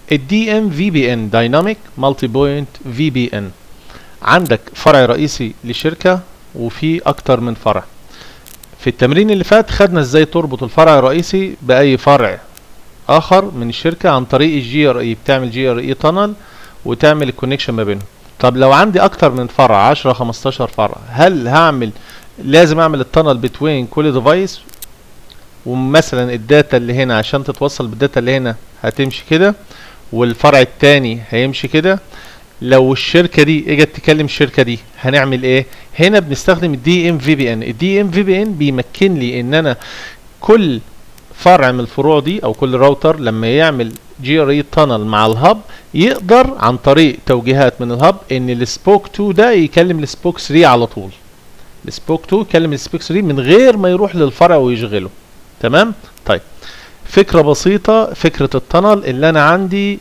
الدي ام في بي ان دايناميك مالتي بوينت في بي ان عندك فرع رئيسي لشركه وفي اكتر من فرع في التمرين اللي فات خدنا ازاي تربط الفرع الرئيسي باي فرع اخر من الشركه عن طريق الجي ار اي بتعمل جي ار اي تانل وتعمل الكونكشن ما بينهم طب لو عندي اكتر من فرع 10 15 فرع هل هعمل لازم اعمل التانل بتوين كل ديفايس ومثلا الداتا اللي هنا عشان تتوصل بالداتا اللي هنا هتمشي كده والفرع التاني هيمشي كده لو الشركه دي اجت تكلم الشركه دي هنعمل ايه هنا بنستخدم الدي ام في بي ان الدي ام في بي ان بيمكن لي ان انا كل فرع من الفروع دي او كل راوتر لما يعمل جي ار اي تانل مع الهب يقدر عن طريق توجيهات من الهب ان السبوك 2 ده يكلم السبوك 3 على طول السبوك 2 يكلم السبوك 3 من غير ما يروح للفرع ويشغله تمام طيب فكره بسيطه فكره التنل اللي انا عندي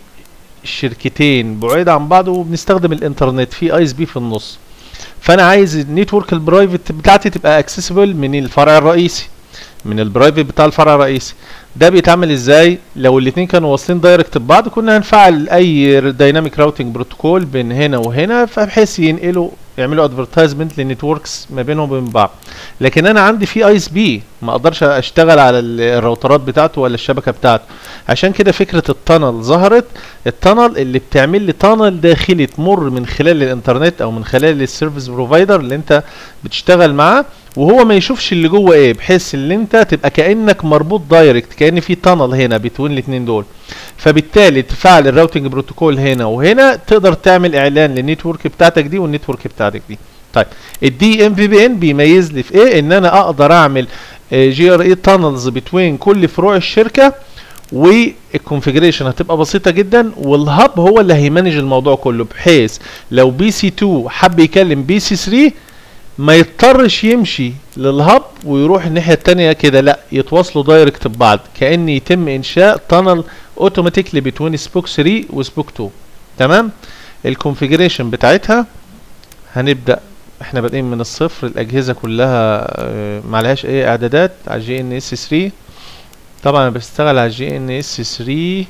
شركتين بعيد عن بعض وبنستخدم الانترنت في اي اس بي في النص فانا عايز النيتورك البرايفت بتاعتي تبقى اكسسبل من الفرع الرئيسي من البرايفت بتاع الفرع الرئيسي ده بيتعمل ازاي لو الاثنين كانوا واصلين دايركت ببعض كنا هنفعل اي دايناميك راوتنج بروتوكول بين هنا وهنا فبحيث ينقلوا يعملوا ادفرتايزمنت للنتوركس ما بينهم وبين بعض لكن انا عندي في اي اس بي ما اقدرش اشتغل على الراوترات بتاعته ولا الشبكه بتاعته عشان كده فكره التانل ظهرت التانل اللي بتعمل لي تانل داخلي تمر من خلال الانترنت او من خلال السيرفيس بروفايدر اللي انت بتشتغل معاه وهو ما يشوفش اللي جوه ايه بحيث ان انت تبقى كانك مربوط دايركت كان في تانل هنا بين الاثنين دول فبالتالي تفعل الراوتنج بروتوكول هنا وهنا تقدر تعمل اعلان للنتورك بتاعتك دي والنتورك بتاعتك دي طيب الدي ام في بي ان بيميز لي في ايه ان انا اقدر اعمل جي ار اي تانلز بتوين كل فروع الشركه والكونفيجريشن هتبقى بسيطه جدا والهب هو اللي هيمانج الموضوع كله بحيث لو بي سي 2 حب يكلم بي سي 3 ما يضطرش يمشي للهب ويروح الناحيه الثانيه كده لا يتواصلوا دايركت ببعض كان يتم انشاء تانل اوتوماتيكلي بتوين سبوك 3 وسبوك 2 تمام الكونفيجريشن بتاعتها هنبدا احنا بادئين من الصفر الاجهزه كلها اه معلهاش اي اعدادات على الجي ان اس 3 طبعا انا بشتغل على الجي ان اس 3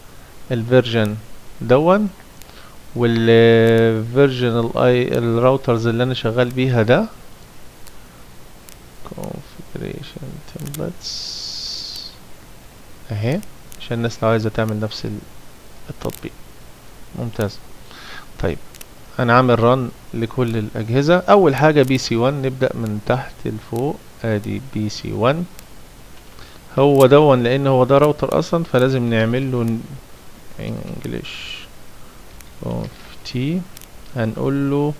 الفيرجن دون والفيرجن الاي الراوترز اللي انا شغال بيها ده configuration templates اهي عشان الناس لو عايزه تعمل نفس التطبيق ممتاز طيب انا عامل رن لكل الاجهزه اول حاجه بي سي 1 نبدا من تحت لفوق ادي بي سي 1 هو دون لان هو ده راوتر اصلا فلازم نعمل له انجلش اوف تي هنقول له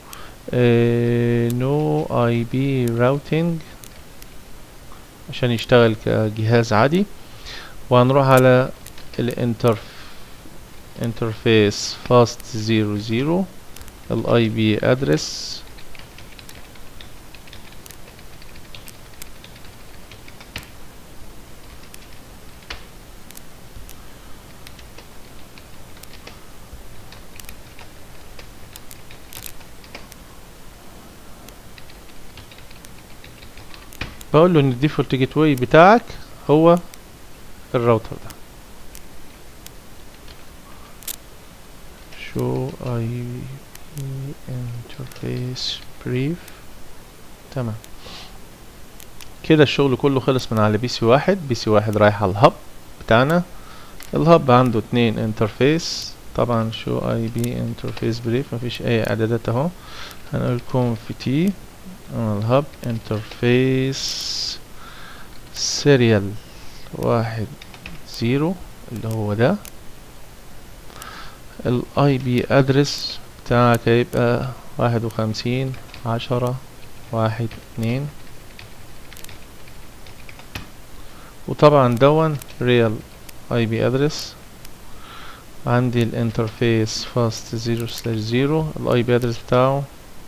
نو اي بي راوتنج عشان يشتغل كجهاز عادي وهنروح على الانتر انترفيس فاست زيرو زيرو الاي بي ادرس بقول له ان الديفولت جيت واي بتاعك هو الراوتر ده show IP interface brief تمام كده الشغل كله خلص من على بي سي واحد بي سي واحد رايح على الهب بتاعنا الهب عنده اتنين انترفيس طبعا شو اي بي انترفيس بريف مفيش اي اعدادات اهو هنقول conf t الهب انترفيس سيريال واحد زيرو اللي هو ده الاي بي ادرس بتاعك هيبقى واحد وخمسين عشرة واحد اتنين وطبعا دون ريال اي بي ادرس عندي الانترفيس فاست زيرو سلاش زيرو الاي بي ادرس بتاعه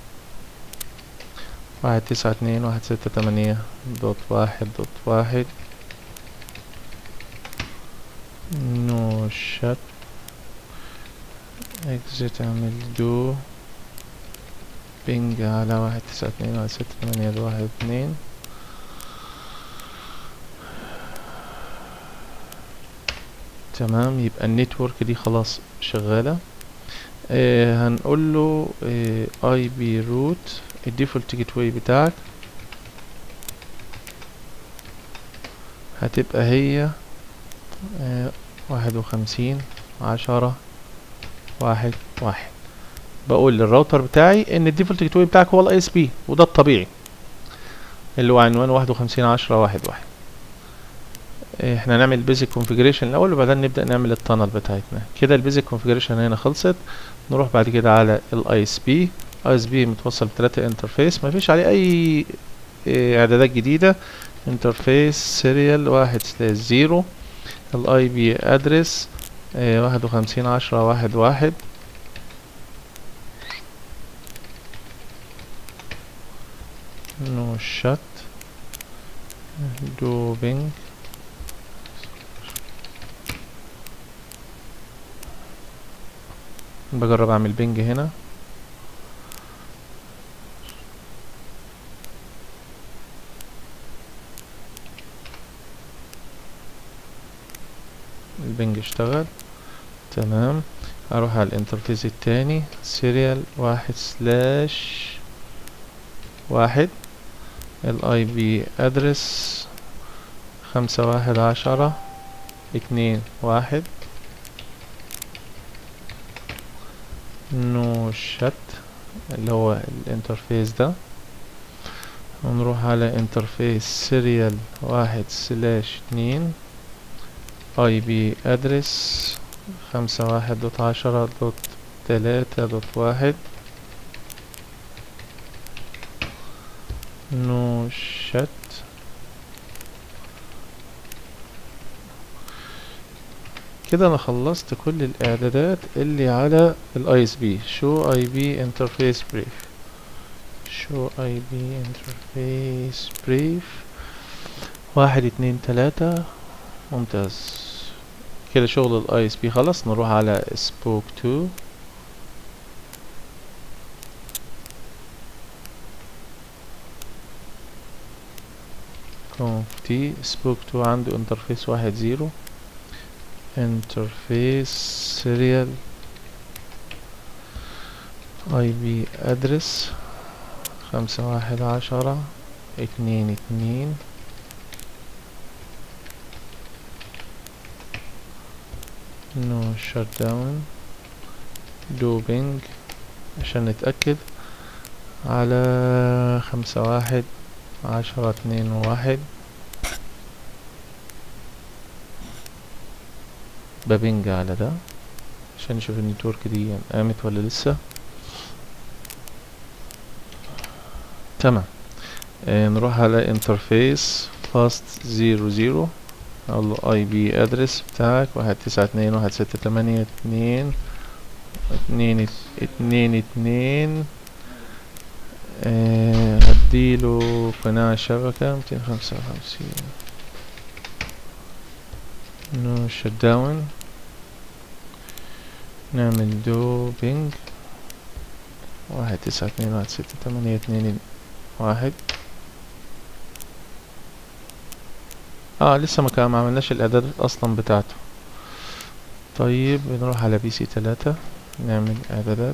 واحد تسعة اتنين واحد ستة تمانية دوت واحد دوت واحد نو شات اكزيت اعمل دو بينج على واحد تسعة اتنين واحد ستة تمانية واحد اتنين تمام يبقى النتورك دي خلاص شغالة آه هنقول له اي بي روت الديفولت جيت واي بتاعك هتبقى هي آه واحد وخمسين عشرة واحد واحد بقول للراوتر بتاعي ان الديفولت جيت واي بتاعك هو الاي اس بي وده الطبيعي اللي هو عنوان واحد وخمسين عشرة واحد واحد احنا هنعمل البيزك كونفيجريشن الاول وبعدين نبدا نعمل التانل بتاعتنا كده البيزك كونفيجريشن هنا خلصت نروح بعد كده على الاي اس بي اي اس بي متوصل بثلاثة انترفيس مفيش عليه اي اه اعدادات جديدة انترفيس سيريال واحد سلاش زيرو الاي بي ادرس اه واحد وخمسين عشرة واحد واحد نو شت دو بينج بجرب اعمل بينج هنا البنج اشتغل تمام اروح على الانترفيس التاني سيريال واحد سلاش واحد الاي بي ادرس خمسة واحد عشرة اتنين واحد نو شت اللي هو الانترفيس ده ونروح على انترفيس سيريال واحد سلاش اتنين اي بي ادرس خمسة واحد دوت عشرة دوت تلاتة دوت واحد نو شت كده انا خلصت كل الاعدادات اللي على الاي اس بي شو اي بي انترفيس بريف شو اي بي انترفيس بريف واحد اتنين تلاتة ممتاز كده شغل الاي اس بي خلص نروح على سبوك 2 كونف تي سبوك 2 عنده انترفيس واحد زيرو انترفيس سيريال اي بي ادرس خمسة واحد عشرة اتنين اتنين نو شت داون دو بينج عشان نتأكد على خمسة واحد عشرة اتنين واحد ببنج على ده عشان نشوف النتورك دي قامت ولا لسه تمام آه نروح على انترفيس فاست زيرو زيرو اقول له اي بي ادرس بتاعك واحد تسعة اتنين واحد ستة تمانية اتنين اتنين اتنين اتنين آه هديله قناع شبكة ميتين خمسة وخمسين نو شت داون نعمل دو بينج واحد تسعة اتنين واحد ستة تمانية اتنين واحد اه لسه ما كان ما عملناش الاعدادات اصلا بتاعته طيب بنروح على بي سي تلاتة نعمل اعدادات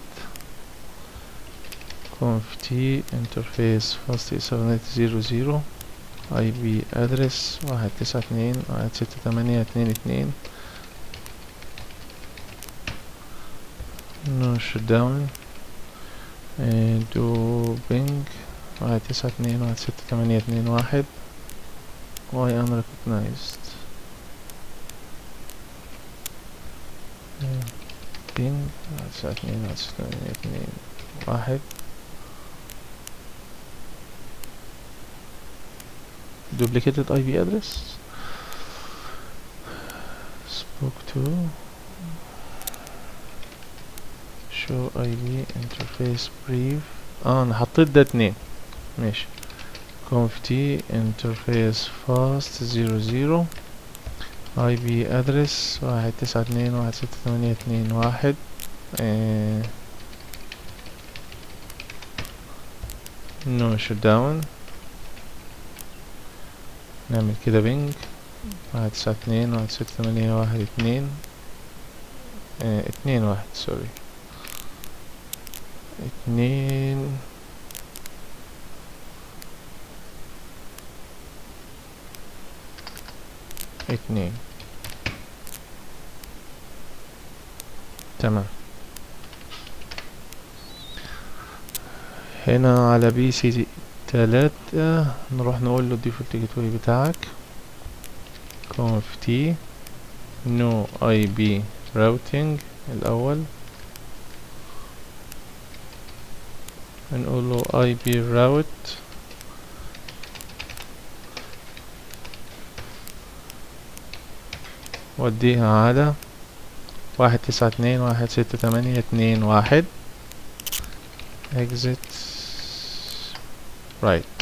conf t interface fast ethernet زيرو زيرو اي بي ادرس واحد تسعة اتنين واحد ستة تمانية اتنين اتنين نو شت داون دو بينج واحد تسعة اتنين واحد ستة تمانية اتنين واحد why unrecognized بينج واحد تسعة اتنين واحد ستة تمانية اتنين واحد duplicated IP address spoke to show IP interface brief اه انا حطيت ده اتنين ماشي conf t interface fast زيرو زيرو IP address واحد تسعة اتنين واحد ستة تمانية اتنين واحد اه no shutdown نعمل كده بينج واحد تسعة اتنين واحد ستة تمانية واحد اتنين اه اتنين واحد سوري اتنين اتنين تمام هنا على بي سي تلاتة نروح نقول له الديفولت جيت واي بتاعك conf t no ip routing الأول نقول له ip route وديها على واحد تسعة اتنين واحد ستة تمانية اتنين واحد exit right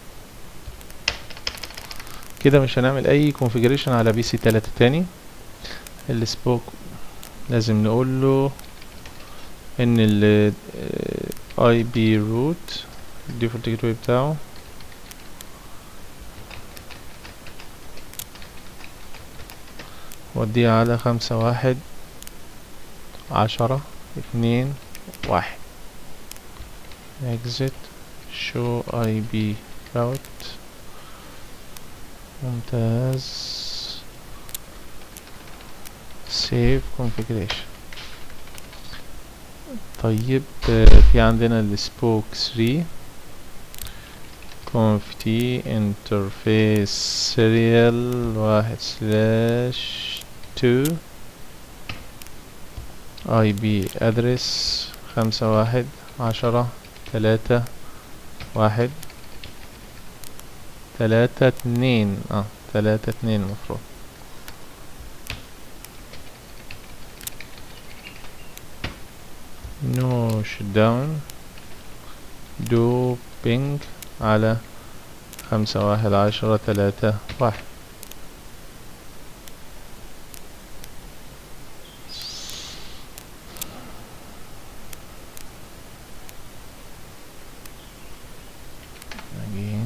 كده مش هنعمل اي configuration على بي سي تلاتة تاني السبوك لازم نقول له ان ال اي بي روت الديفولت جيت واي بتاعه وديها على خمسة واحد عشرة اتنين واحد exit show ip route ممتاز save configuration طيب في عندنا السبوك 3 conf t interface serial واحد slash 2 ip address خمسة واحد عشرة تلاتة واحد تلاتة اتنين اه تلاتة اتنين المفروض no shutdown do ping على خمسة واحد عشرة تلاتة واحد again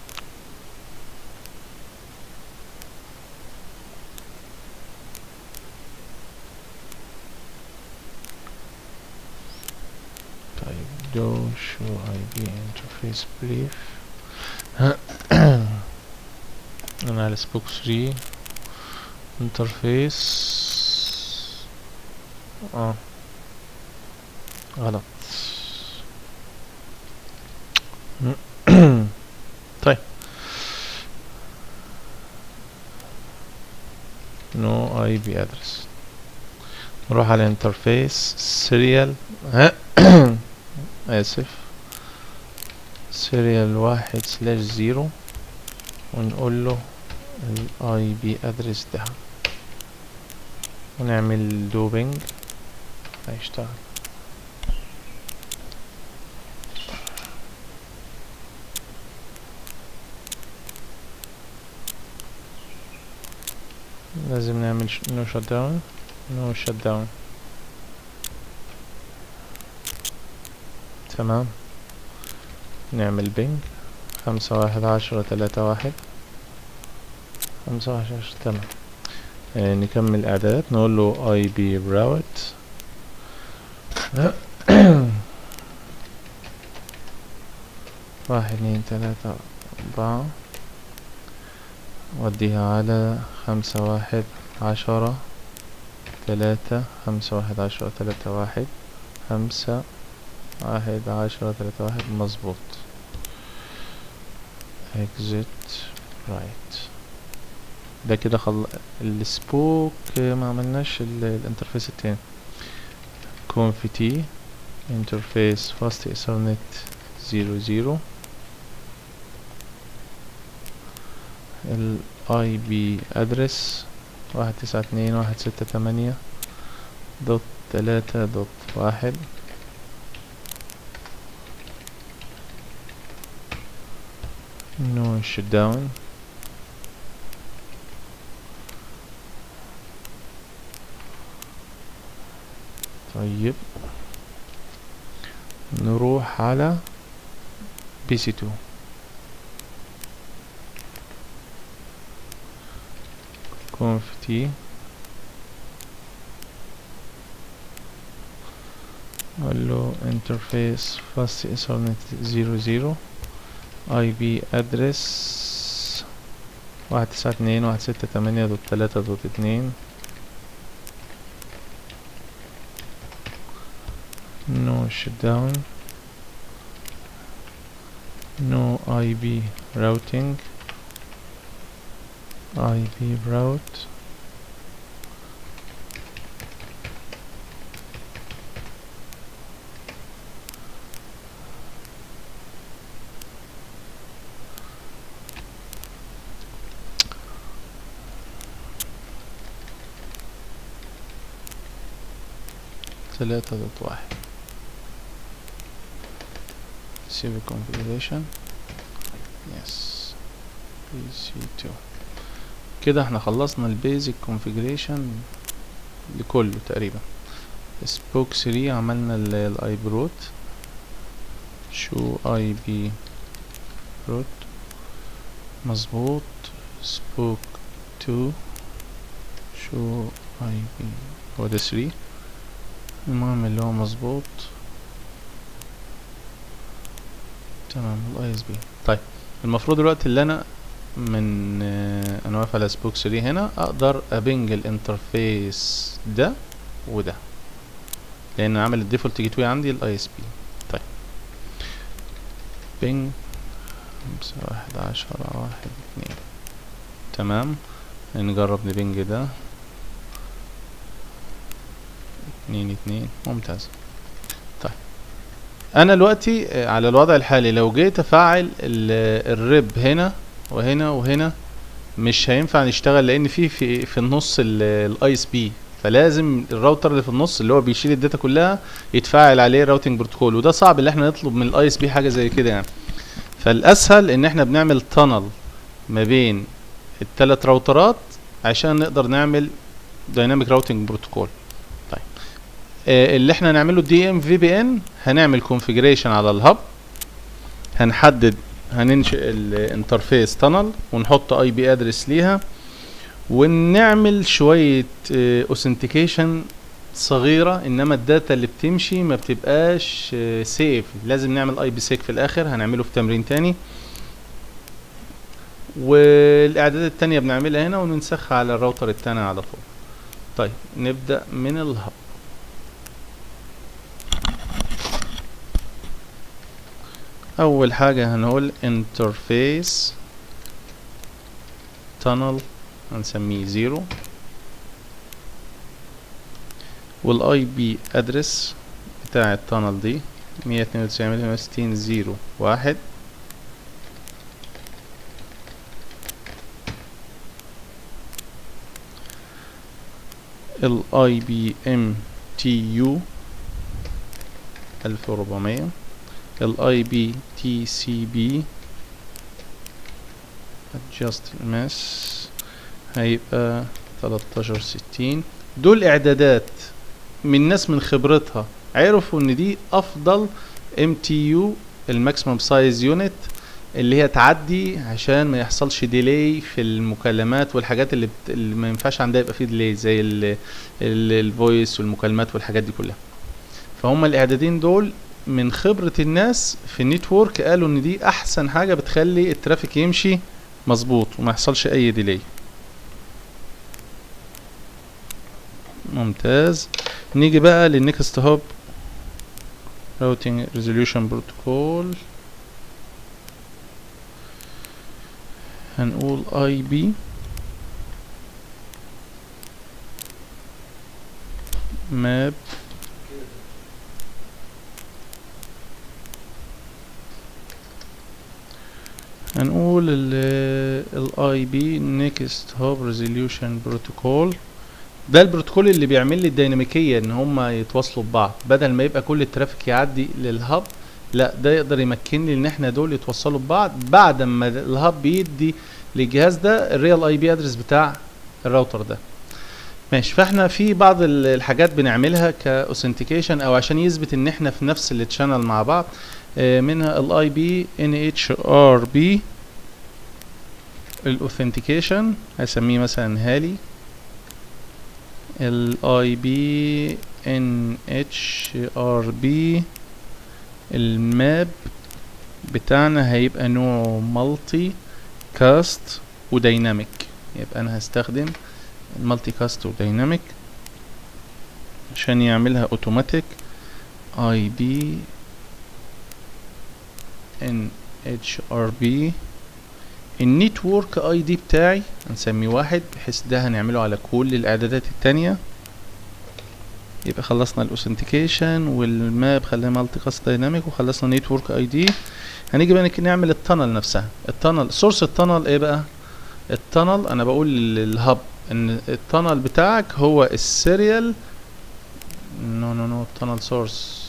طيب do show id interface brief انا على سبوك 3 انترفيس اه غلط طيب نو اي بي ادرس نروح على انترفيس سيريال اسف سيريال واحد سلاش زيرو ونقول له الاي بي ادرس ده ونعمل دوبنج هيشتغل لازم نعمل نو شت داون نو شت داون تمام نعمل بينج خمسة واحد عشرة تلاتة واحد خمسة واحد عشرة تمام آه نكمل اعدادات نقول له اي بي راوت واحد اتنين تلاتة أربعة وديها على خمسة واحد عشرة تلاتة خمسة واحد عشرة تلاتة واحد خمسة واحد عشرة تلاتة واحد مظبوط exit right ده كده خل... السبوك ما عملناش ال- الانترفيس التاني كونفتي انترفيس فاست ايثرنت زيرو زيرو الاي بي ادرس واحد تسعة اتنين واحد ستة تمانية دوت تلاتة دوت واحد نو شت داون طيب نروح على بي سي 2 conf t اقول له interface fast ethernet 00 IP address واحد تسعة اتنين واحد ستة تمانية دوت تلاتة دوت اتنين no shutdown no IP routing IP route تلاتة دوت واحد save configuration yes PC2 كده احنا خلصنا البيزك configuration لكله تقريبا سبوك 3 عملنا الاي بروت شو اي بي روت مظبوط سبوك 2 شو اي بي هو ده 3 المهم اللي هو مظبوط تمام الاي اس بي طيب المفروض دلوقتي اللي انا من آه، انا واقف على سبوك 3 هنا اقدر ابنج الانترفيس ده وده لان عامل الديفولت جيت واي عندي الاي اس بي طيب بينج خمسة واحد عشرة واحد اتنين تمام نجرب نبنج ده اتنين اتنين ممتاز طيب انا دلوقتي آه، على الوضع الحالي لو جيت افعل ال- الريب هنا وهنا وهنا مش هينفع نشتغل لان في في في النص الاي اس بي فلازم الراوتر اللي في النص اللي هو بيشيل الداتا كلها يتفاعل عليه راوتنج بروتوكول وده صعب ان احنا نطلب من الاي اس بي حاجه زي كده يعني فالاسهل ان احنا بنعمل تانل ما بين الثلاث راوترات عشان نقدر نعمل دايناميك راوتنج بروتوكول طيب آه اللي احنا نعمله دي ام في بي ان هنعمل كونفيجريشن على الهب هنحدد هننشئ الانترفيس تانل ونحط اي بي ادرس ليها ونعمل شوية اوثنتيكيشن صغيرة انما الداتا اللي بتمشي ما بتبقاش سيف لازم نعمل اي بي سيك في الاخر هنعمله في تمرين تاني والاعدادات التانية بنعملها هنا وننسخها على الراوتر التاني على طول طيب نبدأ من الهب اول حاجة هنقول interface tunnel هنسميه زيرو والاي بي ادرس بتاع التانل دي مية اتنين وتسعين مية وستين زيرو واحد الاي بي ام تي يو الف وربعمية الاي بي تي سي بي adjust الماس هيبقى تلاتاشر ستين دول اعدادات من ناس من خبرتها عرفوا ان دي افضل ام تي يو الماكسيمم سايز يونت اللي هي تعدي عشان ما يحصلش ديلي في المكالمات والحاجات اللي, بت... اللي ما ينفعش عندها يبقى فيه ديلي زي الفويس والمكالمات والحاجات دي كلها فهم الاعدادين دول من خبرة الناس في النيتورك قالوا ان دي احسن حاجة بتخلي الترافيك يمشي مظبوط وما يحصلش اي ديلي ممتاز نيجي بقى للنكست هوب راوتنج ريزوليوشن بروتوكول هنقول اي بي ماب هنقول الاي بي نيكست هوب ريزوليوشن بروتوكول ده البروتوكول اللي بيعمل لي الديناميكيه ان هما يتواصلوا ببعض بدل ما يبقى كل الترافيك يعدي للهب لا ده يقدر يمكنني ان احنا دول يتوصلوا ببعض بعد ما الهب بيدي للجهاز ده الريال اي بي ادرس بتاع الراوتر ده ماشي فاحنا في بعض الحاجات بنعملها كاوثنتيكيشن او عشان يثبت ان احنا في نفس التشانل مع بعض منها الاي بي ان اتش ار بي الاوثنتيكيشن هسميه مثلا هالي الاي بي ان اتش ار بي الماب بتاعنا هيبقى نوعه مالتي كاست وديناميك يبقى انا هستخدم المالتي كاست وديناميك عشان يعملها اوتوماتيك اي بي ان اتش ار بي النيتورك اي دي بتاعي هنسميه واحد بحيث ده هنعمله على كل الاعدادات التانية يبقى خلصنا الاوثنتيكيشن والماب خلينا مالتي كاست دايناميك وخلصنا نيتورك اي دي هنيجي بقى نعمل التانل نفسها التانل سورس التانل ايه بقى التانل انا بقول للهب ان التانل بتاعك هو السيريال نو نو نو التانل سورس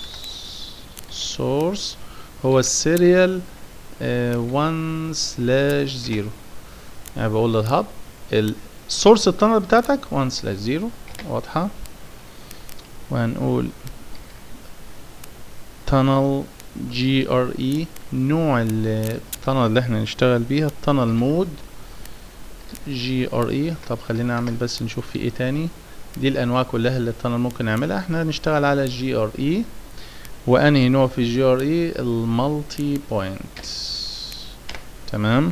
سورس هو السيريال 1 سلاش 0 يعني بقول للهب السورس التانل بتاعتك 1 سلاش 0 واضحة وهنقول تانل جي ار اي نوع التانل اللي احنا نشتغل بيها التانل مود جي ار اي طب خلينا نعمل بس نشوف في ايه تاني دي الانواع كلها اللي التانل ممكن نعملها احنا نشتغل على جي ار اي وانهي نوع في الجي ار اي المالتي بوينت تمام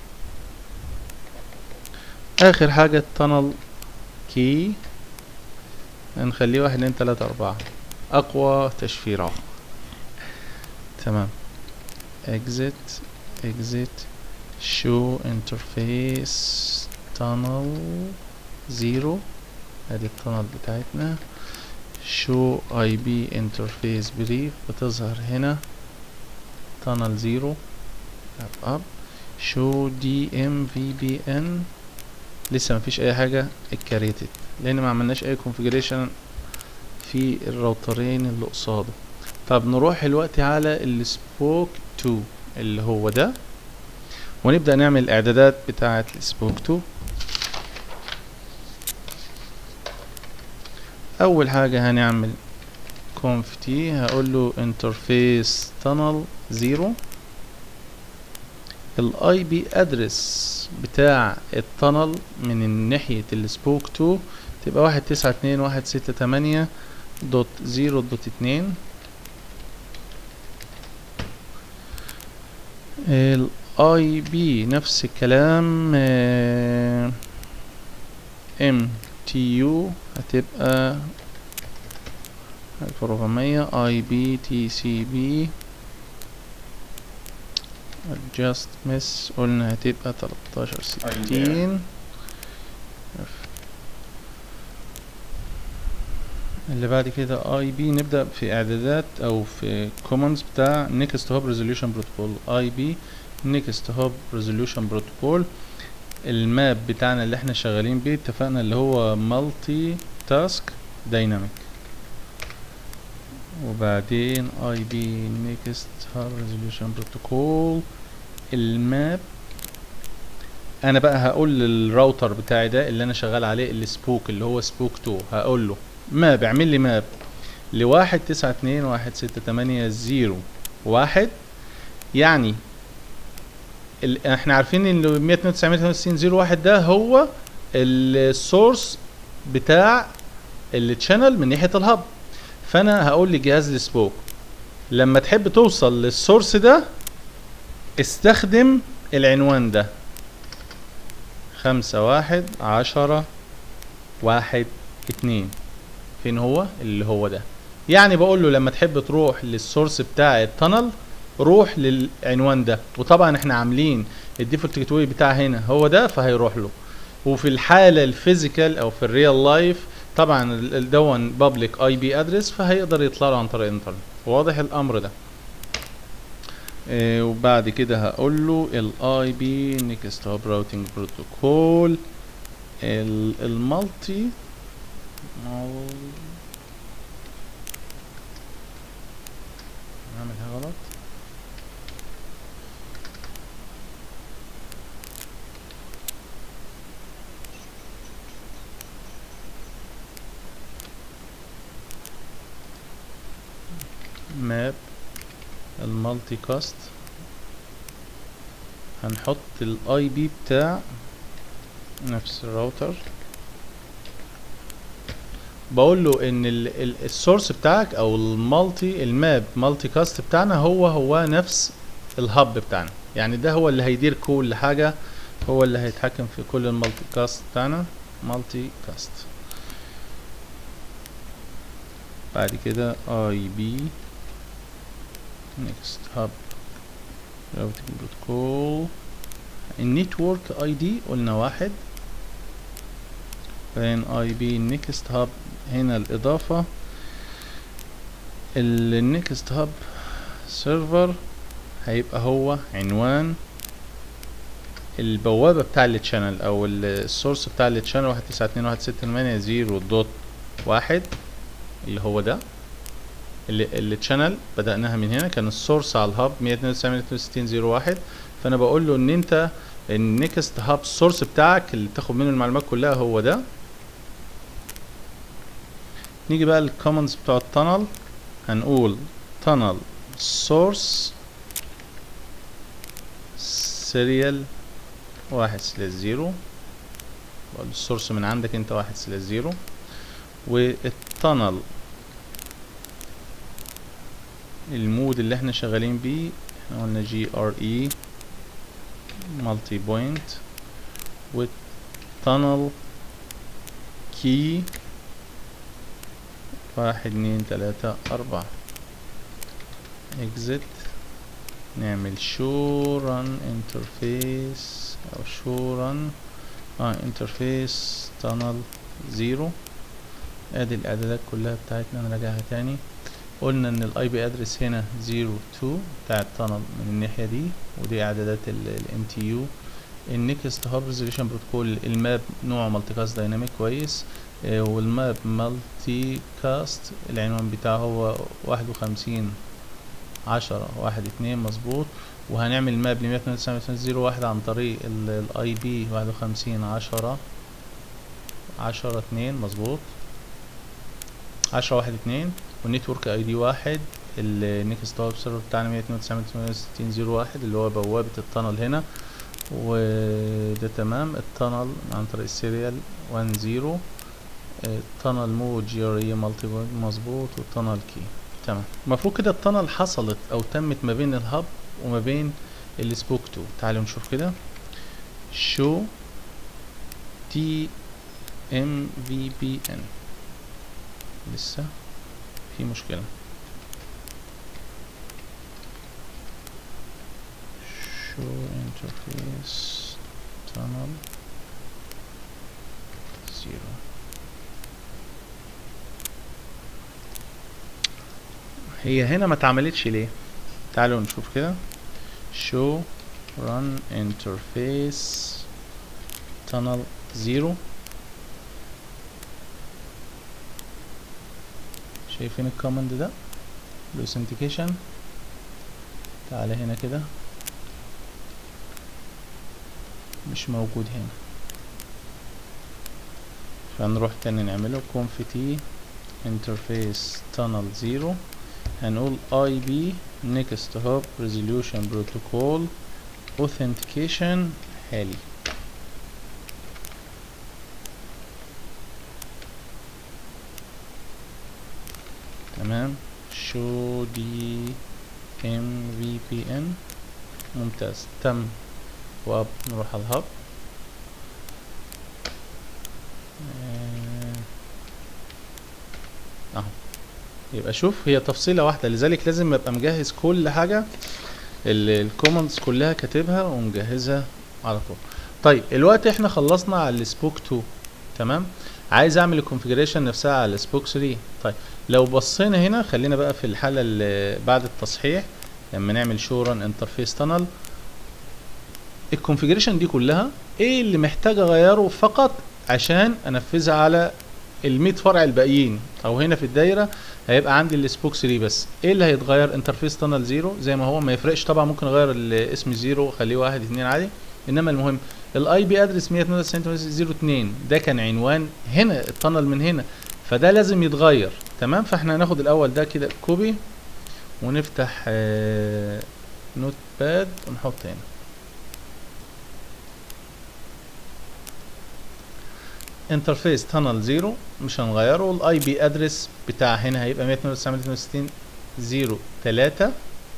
اخر حاجة التانل كي هنخليه واحد اتنين تلاتة اربعة اقوى تشفيرة تمام exit exit show interface tunnel zero ادي التانل بتاعتنا show ip interface brief بتظهر هنا tunnel zero up up show dmvpn لسه مفيش اي حاجة اتكريتت لان ما عملناش اي configuration في الراوترين اللي قصاده طب نروح دلوقتي على السبوك 2 اللي هو ده ونبدأ نعمل الاعدادات بتاعة السبوك 2 اول حاجة هنعمل conf t هقول له interface tunnel 0 الاي بي ادرس بتاع التنل من ناحية السبوك 2 تبقى واحد تسعة اتنين واحد ستة تمانية دوت زيرو دوت اتنين الاي بي نفس الكلام ام تي يو هتبقى الف وربعمية اي بي تي سي بي adjust miss قلنا هتبقى تلاتاشر ستين اللي بعد كده اي بي نبدا في اعدادات او في كوماندز بتاع نيكست هوب ريزوليوشن بروتوكول اي بي نيكست هوب ريزوليوشن بروتوكول الماب بتاعنا اللي احنا شغالين بيه اتفقنا اللي هو مالتي تاسك دايناميك وبعدين اي بي نيكست هوب ريزوليوشن بروتوكول الماب انا بقى هقول للراوتر بتاعي ده اللي انا شغال عليه السبوك اللي هو سبوك 2 هقول له ماب اعمل لي ماب لواحد تسعة اتنين واحد ستة تمانية زيرو واحد يعني ال... احنا عارفين ان مية اتنين وتسعين مية وتسعين زيرو واحد ده هو السورس بتاع التشانل من ناحية الهب فانا هقول لجهاز السبوك لما تحب توصل للسورس ده استخدم العنوان ده خمسة واحد عشرة واحد اتنين فين هو اللي هو ده يعني بقول له لما تحب تروح للسورس بتاع التنل روح للعنوان ده وطبعا احنا عاملين الديفولت جيت واي بتاع هنا هو ده فهيروح له وفي الحاله الفيزيكال او في الريال لايف طبعا دون بابليك اي بي ادرس فهيقدر يطلع له عن طريق الانترنت واضح الامر ده اه وبعد كده هقول له الاي بي نيكست هوب راوتنج بروتوكول المالتي نعملها غلط ماب المالتي كاست هنحط الاي بي بتاع نفس الراوتر بقول له ان السورس بتاعك او المالتي الماب مالتي كاست بتاعنا هو هو نفس الهب بتاعنا يعني ده هو اللي هيدير كل حاجه هو اللي هيتحكم في كل المالتي كاست بتاعنا مالتي كاست بعد كده اي بي نيكست هاب راوتنج بروتوكول النتورك اي دي قلنا واحد بعدين اي بي نيكست هاب هنا الاضافه النيكست هاب سيرفر هيبقى هو عنوان البوابة بتاع التشانل او السورس بتاع التشانل واحد تسعة اتنين واحد ستة تمانية زيرو دوت واحد اللي هو ده التشانل بدأناها من هنا كان السورس على الهاب مية اتنين وتسعين اتنين وستين زيرو واحد فانا بقول له ان انت النكست هاب السورس بتاعك اللي تاخد منه المعلومات كلها هو ده نيجي بقى للكومنتس بتوع التانل هنقول تانل سورس سيريال واحد سلاش زيرو السورس من عندك انت واحد سلاش زيرو والتانل المود اللي احنا شغالين بيه احنا قلنا جي ار اي مالتي بوينت والتانل كي واحد اتنين تلاتة أربعة exit نعمل show run interface أو show run اه interface tunnel زيرو ادي الاعدادات كلها بتاعتنا نراجعها تاني قلنا ان الاي بي ادرس هنا زيرو تو بتاع التانل من الناحية دي ودي اعدادات الام تي يو النكست هاب ريزوليوشن بروتوكول الماب نوعه مالتي كاست دايناميك كويس آه والماب مالتي كاست العنوان بتاعه هو واحد وخمسين عشرة واحد اتنين مظبوط وهنعمل ماب لمية اتنين وتسعين زيرو واحد عن طريق الاي بي واحد وخمسين عشرة عشرة اتنين مظبوط عشرة واحد اتنين والنتورك اي دي واحد النكست هاب سيرفر بتاعنا مية اتنين وتسعين وستين زيرو واحد اللي هو بوابة التانل هنا وده تمام التانل عن طريق السيريال وان زيرو التانل مود جي ار اي مالتي مظبوط والتانل كي تمام المفروض كده التانل حصلت او تمت ما بين الهب وما بين السبوك 2 تعالوا نشوف كده شو تي ام في بي ان لسه في مشكلة show interface tunnel zero هي هنا ما اتعملتش ليه تعالوا نشوف كده show run interface tunnel zero شايفين الكوماند ده الاوثنتيكيشن تعالى هنا كده مش موجود هنا فنروح تاني نعمله conf t interface tunnel zero هنقول ib next hop resolution protocol authentication حالي تمام show دي ام في بي ان ممتاز تم واب نروح على الهب اهو يبقى شوف هي تفصيلة واحدة لذلك لازم ابقى مجهز كل حاجة الكومنتس كلها كاتبها ومجهزها على طول طيب الوقت احنا خلصنا على السبوك 2 تمام عايز اعمل الكونفيجريشن نفسها على السبوك 3 طيب لو بصينا هنا خلينا بقى في الحالة اللي بعد التصحيح لما نعمل شو ران انترفيس تانل الكونفيجريشن دي كلها ايه اللي محتاج اغيره فقط عشان انفذها على ال 100 فرع الباقيين او هنا في الدايره هيبقى عندي السبوك 3 بس ايه اللي هيتغير انترفيس تانل زيرو زي ما هو ما يفرقش طبعا ممكن اغير الاسم زيرو واخليه واحد اتنين عادي انما المهم الاي بي ادرس 192 ده كان عنوان هنا التانل من هنا فده لازم يتغير تمام فاحنا هناخد الاول ده كده كوبي ونفتح آه نوت باد ونحط هنا انترفيس تانل زيرو مش هنغيره الاي بي ادرس بتاع هنا هيبقى 192 0 3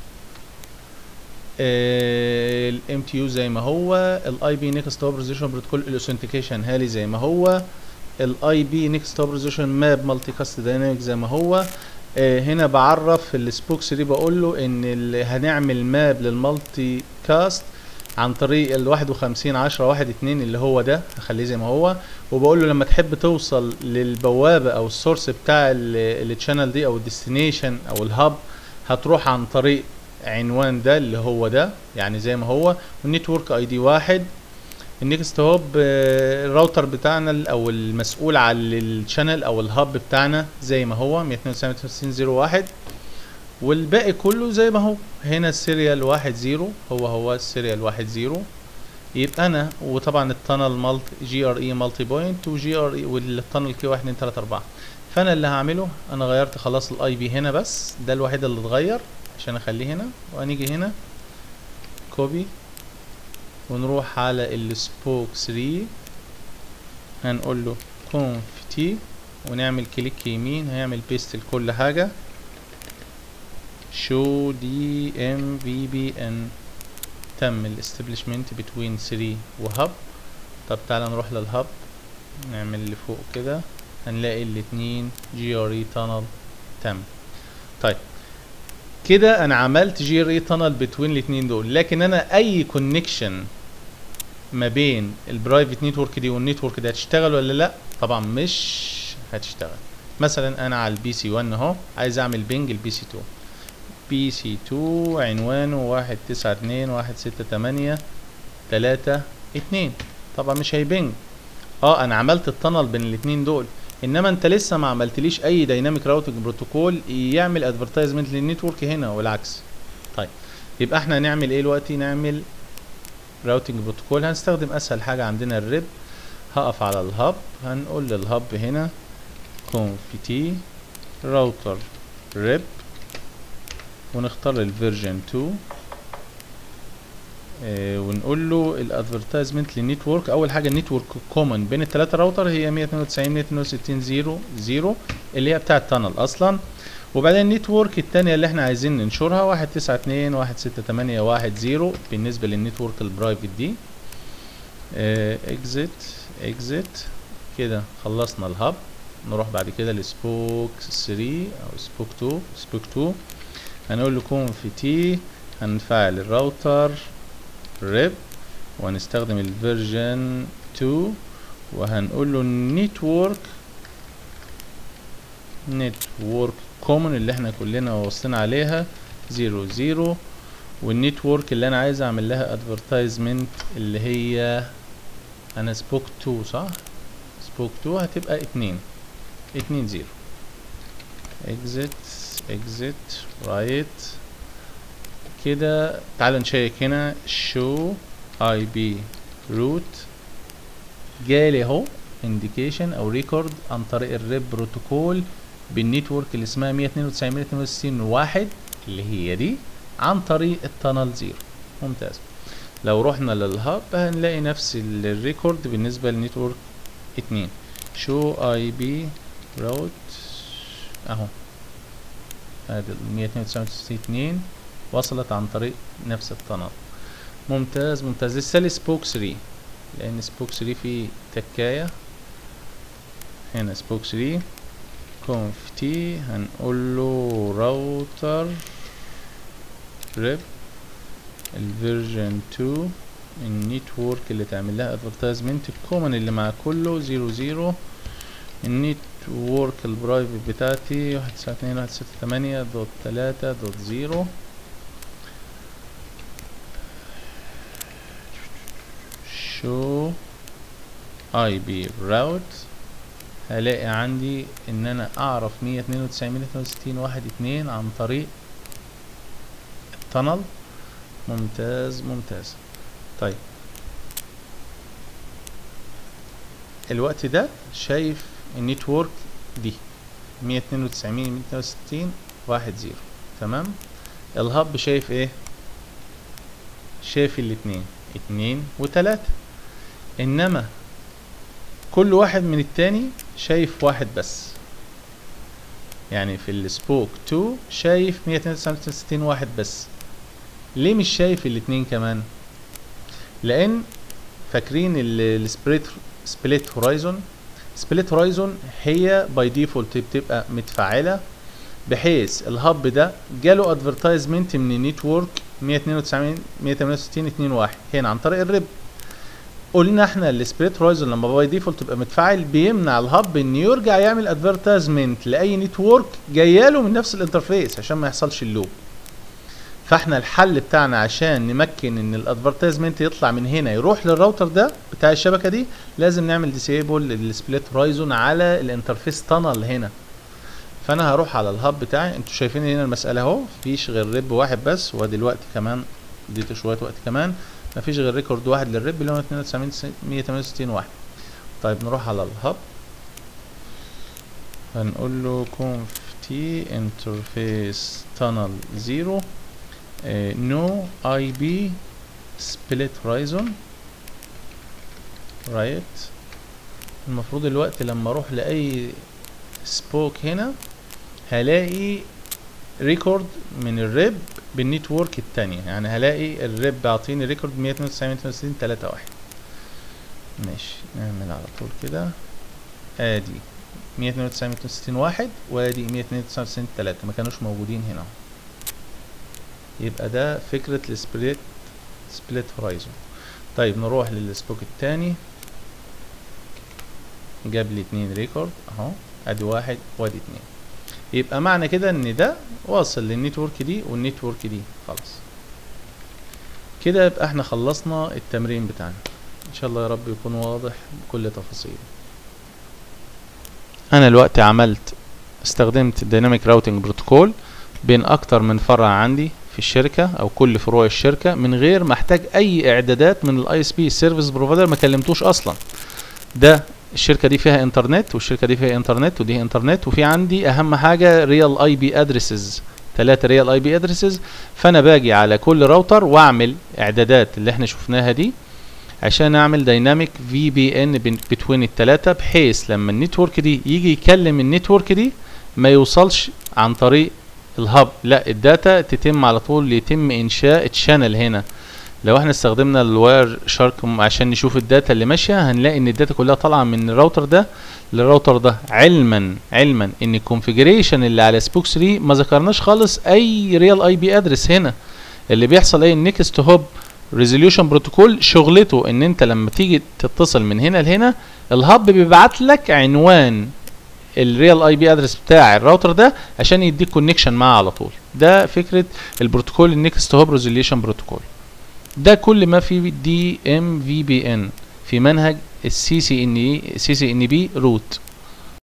الام تي يو زي ما هو الاي بي نيكست اوبريزيشن بروتوكول الاوثنتيكيشن هالي زي ما هو الاي بي نيكست اوبريزيشن ماب مالتي كاست دايناميك زي ما هو آه هنا بعرف السبوك 3 بقول له ان اللي هنعمل ماب للمالتي كاست عن طريق ال 51 10 1 2 اللي هو ده هخليه زي ما هو وبقول له لما تحب توصل للبوابه او السورس بتاع التشانل دي او الديستنيشن او الهاب هتروح عن طريق عنوان ده اللي هو ده يعني زي ما هو والنتورك اي دي واحد النكست هوب الراوتر بتاعنا او المسؤول عن الشانل او الهاب بتاعنا زي ما هو 192.168.0.1 والباقي كله زي ما هو هنا السيريال واحد زيرو هو هو السيريال واحد زيرو يبقى انا وطبعا التانل مالت جي ار اي مالتي بوينت وجي ار اي والتانل كي 1 2 3 4 فانا اللي هعمله انا غيرت خلاص الاي بي هنا بس ده الوحيد اللي اتغير عشان اخليه هنا وهنيجي هنا كوبي ونروح على السبوك 3 هنقول له كونف تي ونعمل كليك يمين هيعمل بيست لكل حاجه show دي ام في بي ان تم الاستبلشمنت بتوين 3 وهب طب تعالى نروح للهب نعمل اللي فوق كده هنلاقي الاتنين جي ار اي تانل تم طيب كده انا عملت جي ار اي تانل بتوين الاتنين دول لكن انا اي كونكشن ما بين البرايفت نتورك دي والنتورك ده هتشتغل ولا لا طبعا مش هتشتغل مثلا انا على البي سي 1 اهو عايز اعمل بينج البي سي 2 بي سي 2 عنوانه واحد تسعة اتنين واحد ستة تمانية تلاتة اتنين طبعا مش هيبنج اه انا عملت التنل بين الاتنين دول انما انت لسه ما عملتليش اي دايناميك راوتنج بروتوكول يعمل ادفرتايزمنت للنتورك هنا والعكس طيب يبقى احنا هنعمل ايه دلوقتي نعمل راوتنج بروتوكول هنستخدم اسهل حاجه عندنا الريب هقف على الهاب هنقول للهاب هنا conf تي راوتر ريب ونختار الفيرجن 2 آه ونقول له الادفرتايزمنت للنتورك اول حاجه النتورك كومن بين الثلاثه راوتر هي 192 162 0 0 اللي هي بتاعه التانل اصلا وبعدين النتورك الثانيه اللي احنا عايزين ننشرها 192 168 1 0 بالنسبه للنتورك البرايفت دي اكزيت اكزيت كده خلصنا الهاب نروح بعد كده لسبوك 3 او سبوك 2 سبوك 2 هنقول له كونف تي هنفعل الراوتر ريب وهنستخدم الفيرجن 2 وهنقول له نتورك نتورك كومن اللي احنا كلنا واصلين عليها 0 0 والنتورك اللي انا عايز اعمل لها ادفرتايزمنت اللي هي انا سبوك 2 صح سبوك 2 هتبقى 2 2 0 exit exit right كده تعالوا نشيك هنا show ip root جالي اهو indication او ريكورد عن طريق الريب بروتوكول بالنتورك اللي اسمها 192 162 واحد اللي هي دي عن طريق التانل زيرو ممتاز لو رحنا للهاب هنلاقي نفس الريكورد بالنسبه للنتورك 2 show ip route اهو ادي ال 192 وصلت عن طريق نفس التنل ممتاز ممتاز لسه لي سبوك 3 لان سبوك 3 فيه تكاية هنا سبوك 3 كونف تي هنقول له راوتر ريب الفيرجن 2 النتورك اللي تعمل لها ادفرتايزمنت الكومن اللي مع كله 00 النتورك البرايفت بتاعتي واحد تسعة اتنين واحد ستة تمانية دوت تلاتة دوت زيرو شو اي بي راوت هلاقي عندي ان انا اعرف مية اتنين وتسعين مية اتنين وستين واحد اتنين عن طريق التنل ممتاز ممتاز طيب الوقت ده شايف النتورك دي مية اتنين وتسعين مية اتنين وستين واحد زيرو تمام الهب شايف ايه شايف الاتنين اتنين وتلاتة انما كل واحد من التاني شايف واحد بس يعني في السبوك 2 شايف 169 واحد بس ليه مش شايف الاتنين كمان لان فاكرين السبليت سبليت هورايزون سبليت هورايزون هي باي ديفولت بتبقى متفعله بحيث الهب ده جاله ادفرتايزمنت من النتورك 192 168 21 هنا عن طريق الريب قلنا احنا السبريت هورايزون لما باي ديفولت تبقى متفعل بيمنع الهب ان يرجع يعمل ادفرتايزمنت لاي نتورك جاياله من نفس الانترفيس عشان ما يحصلش اللوب فاحنا الحل بتاعنا عشان نمكن ان الادفرتايزمنت يطلع من هنا يروح للراوتر ده بتاع الشبكه دي لازم نعمل ديسيبل للسبليت هورايزون على الانترفيس تانل هنا فانا هروح على الهاب بتاعي انتوا شايفين هنا المساله اهو مفيش غير ريب واحد بس ودلوقتي كمان اديته شويه وقت كمان مفيش غير ريكورد واحد للريب اللي هو 92 168 واحد طيب نروح على الهاب هنقول له conf t interface tunnel 0 uh, no ip split horizon right المفروض الوقت لما اروح لاي سبوك هنا هلاقي ريكورد من الريب بالنتورك التانية يعني هلاقي الريب بيعطيني ريكورد 192 162 3 1 ماشي نعمل على طول كده ادي 192 162 واحد وادي 192 3 ما كانوش موجودين هنا يبقى ده فكرة السبليت سبليت هورايزون طيب نروح للسبوك التاني جاب لي اتنين ريكورد اهو ادي واحد وادي اتنين يبقى معنى كده ان ده واصل للنتورك دي والنتورك دي خلاص كده يبقى احنا خلصنا التمرين بتاعنا ان شاء الله يا رب يكون واضح بكل تفاصيله انا دلوقتي عملت استخدمت الديناميك راوتنج بروتوكول بين اكتر من فرع عندي في الشركة او كل فروع الشركة من غير ما احتاج اي اعدادات من الاي اس بي سيرفيس بروفايدر ما كلمتوش اصلا ده الشركه دي فيها انترنت والشركه دي فيها انترنت ودي انترنت وفي عندي اهم حاجه ريال اي بي ادريسز ثلاثه ريال اي بي ادريسز فانا باجي على كل راوتر واعمل اعدادات اللي احنا شفناها دي عشان اعمل دايناميك في بي ان بين الثلاثه بحيث لما النتورك دي يجي يكلم النتورك دي ما يوصلش عن طريق الهب لا الداتا تتم على طول يتم انشاء تشانل هنا لو احنا استخدمنا الواير شارك عشان نشوف الداتا اللي ماشيه هنلاقي ان الداتا كلها طالعه من الراوتر ده للراوتر ده علما علما ان الكونفيجريشن اللي على سبوك 3 ما ذكرناش خالص اي ريال اي بي ادرس هنا اللي بيحصل ايه النكست هوب ريزوليوشن بروتوكول شغلته ان انت لما تيجي تتصل من هنا لهنا الهب بيبعت لك عنوان الريال اي بي ادرس بتاع الراوتر ده عشان يديك كونكشن معاه على طول ده فكره البروتوكول النكست هوب ريزوليوشن بروتوكول ده كل ما في دي ام في بي ان في منهج السي سي ان سي سي ان بي روت